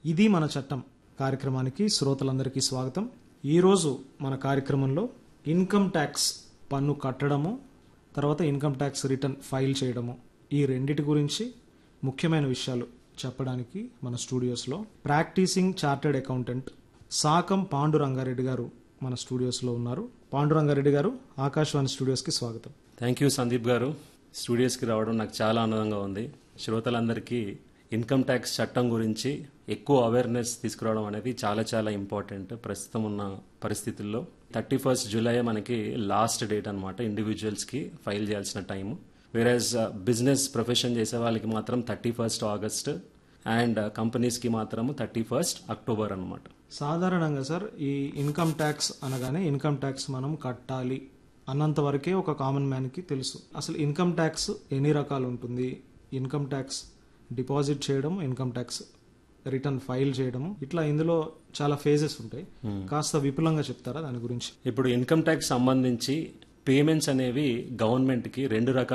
ఇది మన చట్టం కార్యక్రమానికి శ్రోతలందరికీ స్వాగతం ఈరోజు మన కార్యక్రమంలో ఇన్కమ్ ట్యాక్స్ పన్ను కట్టడము తర్వాత ఇన్కమ్ ట్యాక్స్ రిటర్న్ ఫైల్ చేయడము ఈ రెండిటి గురించి ముఖ్యమైన విషయాలు చెప్పడానికి మన స్టూడియోస్లో practising chartered accountant Sakam Pandu Rangareddy garu మన స్టూడియోస్లో ఉన్నారు పాండు రంగారెడ్డి గారు ఆకాశవాణి స్టూడియోస్కి స్వాగతం థ్యాంక్ యూ సందీప్ గారు స్టూడియోస్కి రావడం నాకు చాలా ఆనందంగా ఉంది శ్రోతలందరికీ ఇన్కమ్ ట్యాక్స్ చట్టం గురించి ఎక్కువ అవేర్నెస్ తీసుకురావడం అనేది చాలా చాలా ఇంపార్టెంట్ ప్రస్తుతం ఉన్న పరిస్థితుల్లో థర్టీ ఫస్ట్ జూలై మనకి లాస్ట్ డేట్ అనమాట ఇండివిజువల్స్కి ఫైల్ చేయాల్సిన టైం వేరేజ్ బిజినెస్ ప్రొఫెషన్ చేసే వాళ్ళకి మాత్రం థర్టీ ఫస్ట్ ఆగస్ట్ అండ్ కంపెనీస్కి మాత్రం థర్టీ ఫస్ట్ అక్టోబర్ అనమాట సాధారణంగా సార్ ఈ ఇన్కమ్ ట్యాక్స్ అనగానే ఇన్కమ్ ట్యాక్స్ మనం కట్టాలి అన్నంత వరకే ఒక కామన్ మ్యాన్కి తెలుసు అసలు ఇన్కమ్ ట్యాక్స్ ఎన్ని రకాలు ఉంటుంది ఇన్కమ్ ట్యాక్స్ డిపాజిట్ చేయడం ఇన్కమ్ ట్యాక్స్ రిటర్న్ ఫైల్ చేయడం ఇట్లా ఇందులో చాలా ఫేజెస్ ఉంటాయి కాస్త విపులంగా చెప్తారా దాని గురించి ఇప్పుడు ఇన్కమ్ ట్యాక్స్ సంబంధించి పేమెంట్స్ అనేవి గవర్నమెంట్కి రెండు రకాల